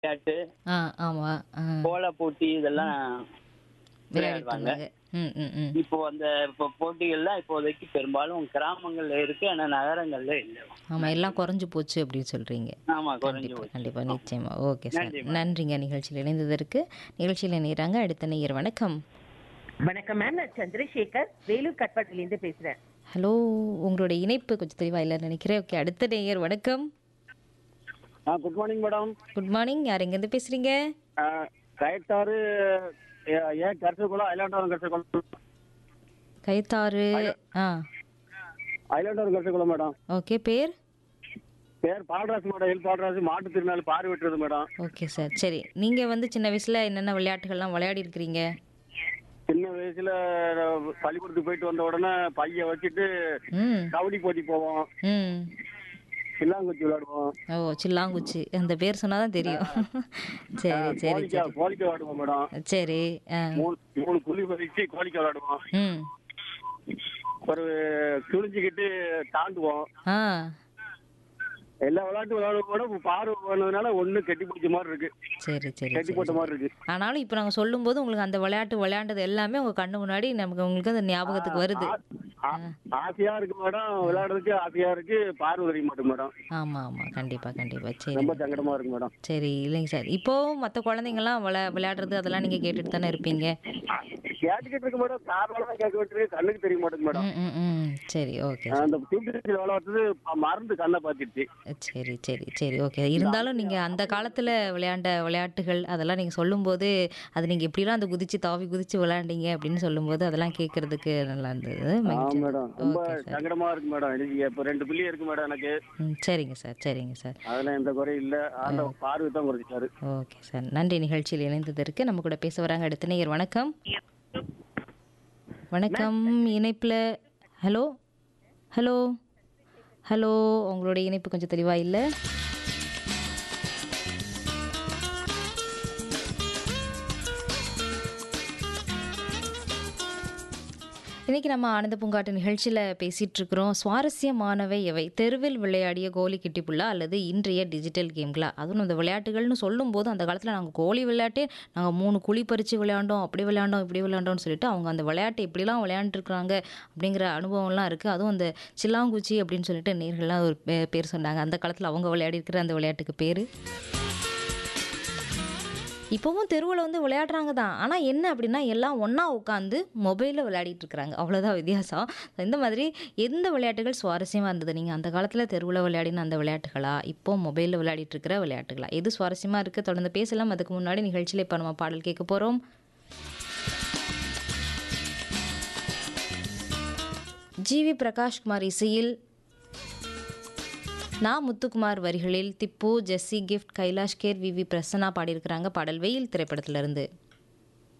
விளையாட்டு ஆ ஆமா ஆ கோல போட்டி இதெல்லாம் விளையாடிட்டு விளையாடுவாங்க இருந்தாங்க ம் ம் ம் இப்போ அந்த இப்போ போட்டிகள்லாம் இப்போதைக்கு பெரும்பாலும் கிராமங்கள்ல இருக்கு ஆனா நகரங்கள்ல இல்லை ஆமா எல்லாம் குறைஞ்சு போச்சு அப்படின்னு சொல்றீங்க ஆமா குறைஞ்சு கண்டிப்பா போச்சு கண்டிப்பா நிச்சயமா ஓகே சார் நன்றி, நன்றிங்க நிகழ்ச்சியில் இணைந்ததற்கு நிகழ்ச்சியில் இணைகிறாங்க அடுத்த நேயர் வணக்கம் வணக்கம் மேம் நான் சந்திரசேகர் வேலூர் கட்பாட்டிலேருந்து பேசுறேன் ஹலோ உங்களுடைய இணைப்பு கொஞ்சம் தெளிவா இல்லைன்னு நினைக்கிறேன் ஓகே அடுத்த நேயர் வணக்கம் ஆ good morning madam good morning யார் எங்கேருந்து பேசுறீங்க கயத்தாறு ஏன் கரிசக்குளம் ஐலாண்டவரம் கரிசக்குளம் கைத்தாறு ஆ ஐலாண்டவரம் கரிசக்குளம் மேடம் ஓகே பேர் பேர் பாலராஜ் மேடம் எல் பாலராஜ் மாட்டு திருநாள் பார்வையிட்டுறது மேடம் ஓகே சார் சரி நீங்க வந்து சின்ன வயசுல என்னென்ன விளையாட்டுகள்லாம் விளையாடி இருக்கிறீங்க சின்ன வயசுல பள்ளிக்கூடத்துக்கு போயிட்டு வந்த உடனே பைய வச்சுட்டு ம் கபடி போட்டி போவோம் ம் சில்லாங்குச்சி விளையாடுவோம் ஓ சில்லாங்குச்சி அந்த பேர் சொன்னாதான் தெரியும் சரி சரி கோழிக்கா சரி கோழிக்கா விளையாடுவோம் மேடம் சரி ஆ மூணு மூணு குழி பறிச்சு கோழிக்கா விளையாடுவோம் ம் ஒரு துணிஞ்சுக்கிட்டு தாண்டுவோம் ஆ எல்லா விளையாட்டு விளையாடுவோம் கூட பார்வை போனதுனால ஒண்ணு கட்டி பிடிச்ச மாதிரி இருக்கு சரி சரி கட்டி சரி போட்ட மாதிரி இருக்கு ஆனாலும் இப்போ நாங்கள் சொல்லும்போது உங்களுக்கு அந்த விளையாட்டு விளையாண்டது எல்லாமே உங்கள் கண்ணு முன்னாடி நமக்கு உங்களுக்கு அந்த ஞாபகத்துக்கு வருது ஆ- ஆசையா இருக்கு மேடம் விளையாடுறதுக்கு ஆசையா இருக்கு பார்வை தெரிய மாட்டேன் மேடம் ஆமாம் ஆமாம் கண்டிப்பாக கண்டிப்பாக சரி ரொம்ப சங்கடமா இருக்கு மேடம் சரி இல்லைங்க சார் இப்போ மற்ற குழந்தைங்கலாம் விளை விளையாடுறது அதெல்லாம் நீங்கள் கேட்டுட்டு தானே இருப்பீங்க கேட்டுக்கிட்டு இருக்கு மேடம் காரணம் கேட்க விட்டுருக்கு கண்ணுக்கு தெரிய மாட்டேங்குது மேடம் ம் ம் ம் சரி ஓகே அந்த டியூப்லைட் விளையாடுறது மறந்து கண்ணை பார்த்துருச்சு சரி சரி சரி ஓகே இருந்தாலும் நீங்கள் அந்த காலத்தில் விளையாண்ட விளையாட்டுகள் அதெல்லாம் நீங்கள் சொல்லும்போது அது நீங்கள் எப்படிலாம் அந்த குதிச்சு தாவி குதிச்சு விளையாண்டீங்க அப்படின்னு சொல்லும்போது அதெல்லாம் கேட்கறதுக்கு நல்லா இருந்தது ஆ மகிழ்ச்சி மேடம் ரொம்ப ஓகே சார் சங்கடமா இருக்கு மேடம் எனக்கு இப்போ ரெண்டு பிள்ளை இருக்கு மேடம் எனக்கு ம் சரிங்க சார் சரிங்க சார் அதெல்லாம் எந்த குறையும் இல்ல ஆண்ட பார்வை தான் குறைச்சிட்டாரு ஓகே சார் நன்றி நிகழ்ச்சியில் இணைந்ததற்கு நம்ம கூட பேச வராங்க அடுத்த நேயர் வணக்கம் வணக்கம் இணைப்பில் ஹலோ ஹலோ ஹலோ உங்களுடைய இணைப்பு கொஞ்சம் தெளிவா இல்லை இன்னைக்கு நம்ம ஆனந்த பூங்காட்டு நிகழ்ச்சியில் பேசிட்டு இருக்கிறோம் சுவாரஸ்யமானவை எவை தெருவில் விளையாடிய கோலி கிட்டிப்புள்ளா அல்லது இன்றைய டிஜிட்டல் கேம்களா அதுவும் இந்த விளையாட்டுகள்னு சொல்லும்போது அந்த காலத்தில் நாங்கள் கோலி விளையாட்டே நாங்கள் மூணு குழி பறித்து விளையாண்டோம் அப்படி விளையாண்டோம் இப்படி விளையாண்டோம்னு சொல்லிட்டு அவங்க அந்த விளையாட்டை இப்படிலாம் விளையாண்டுருக்குறாங்க அப்படிங்கிற அனுபவம்லாம் இருக்குது அதுவும் அந்த சில்லாங்குச்சி அப்படின்னு சொல்லிட்டு நேர்கள்லாம் ஒரு பே- பேர் சொன்னாங்க அந்த காலத்தில் அவங்க விளையாடி இருக்கிற அந்த விளையாட்டுக்கு பேர் இப்போவும் தெருவில் வந்து விளையாடுறாங்க தான் ஆனால் என்ன அப்படின்னா எல்லாம் ஒன்றா உட்காந்து மொபைலில் விளையாடிட்டு இருக்கிறாங்க அவ்வளோதான் வித்தியாசம் இந்த மாதிரி எந்த விளையாட்டுகள் சுவாரஸ்யமாக இருந்தது நீங்கள் அந்த காலத்தில் தெருவில் விளையாடின அந்த விளையாட்டுகளா இப்போ மொபைலில் விளையாடிட்டு இருக்கிற விளையாட்டுகளா எது சுவாரஸ்யமாக இருக்குது தொடர்ந்து பேசலாம் அதுக்கு முன்னாடி நிகழ்ச்சியில் இப்போ நம்ம பாடல் கேட்க போகிறோம் ஜிவி பிரகாஷ்குமார் இசையில் நான் முத்துக்குமார் வரிகளில் திப்பு ஜெஸ்ஸி கிஃப்ட் கைலாஷ் கேர் விவி பிரசன்னா பாடியிருக்கிறாங்க பாடல் வெயில் திரைப்படத்திலிருந்து